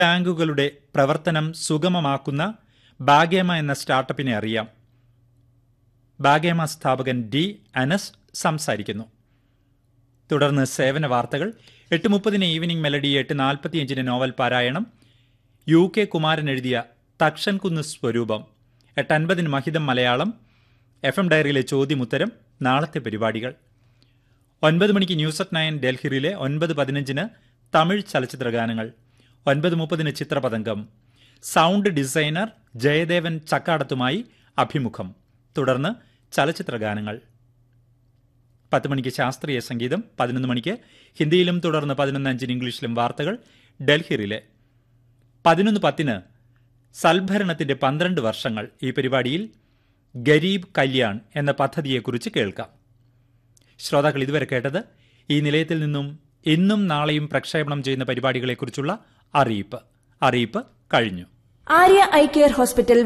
ടാങ്കുകളുടെ പ്രവർത്തനം സുഗമമാക്കുന്ന ബാഗേമ എന്ന സ്റ്റാർട്ടപ്പിനെ അറിയാം ബാഗേമ സ്ഥാപകൻ ഡി അനസ് സംസാരിക്കുന്നു തുടർന്ന് സേവന വാർത്തകൾ എട്ട് മുപ്പതിന് ഈവനിംഗ് മെലഡി എട്ട് നാൽപ്പത്തിയഞ്ചിന് നോവൽ പാരായണം യു കെ കുമാരൻ എഴുതിയ തക്ഷൻ കുന്ന് സ്വരൂപം എട്ട് അൻപതിന് മഹിതം മലയാളം എഫ് എം ഡയറിയിലെ ചോദ്യമുത്തരം നാളത്തെ പരിപാടികൾ ഒൻപത് മണിക്ക് ന്യൂസ് അറ്റ് നയൻ ഡൽഹിയിലെ ഒൻപത് പതിനഞ്ചിന് തമിഴ് ചലച്ചിത്ര ഗാനങ്ങൾ ഒൻപത് മുപ്പതിന് ചിത്രപതംഗം സൗണ്ട് ഡിസൈനർ ജയദേവൻ ചക്കാടത്തുമായി അഭിമുഖം തുടർന്ന് ചലച്ചിത്ര ഗാനങ്ങൾ പത്ത് മണിക്ക് ശാസ്ത്രീയ സംഗീതം പതിനൊന്ന് മണിക്ക് ഹിന്ദിയിലും തുടർന്ന് പതിനൊന്ന് അഞ്ചിന് ഇംഗ്ലീഷിലും വാർത്തകൾ ഡൽഹിയിലെ പതിനൊന്ന് പത്തിന് സൽഭരണത്തിന്റെ പന്ത്രണ്ട് വർഷങ്ങൾ ഈ പരിപാടിയിൽ ഗരീബ് കല്യാൺ എന്ന പദ്ധതിയെക്കുറിച്ച് കേൾക്കാം ശ്രോതാക്കൾ ഇതുവരെ കേട്ടത് ഈ നിലയത്തിൽ നിന്നും ഇന്നും നാളെയും പ്രക്ഷേപണം ചെയ്യുന്ന പരിപാടികളെക്കുറിച്ചുള്ള അറിയിപ്പ് അറിയിപ്പ് കഴിഞ്ഞു ആര്യ ഐ കെയർ ഹോസ്പിറ്റൽ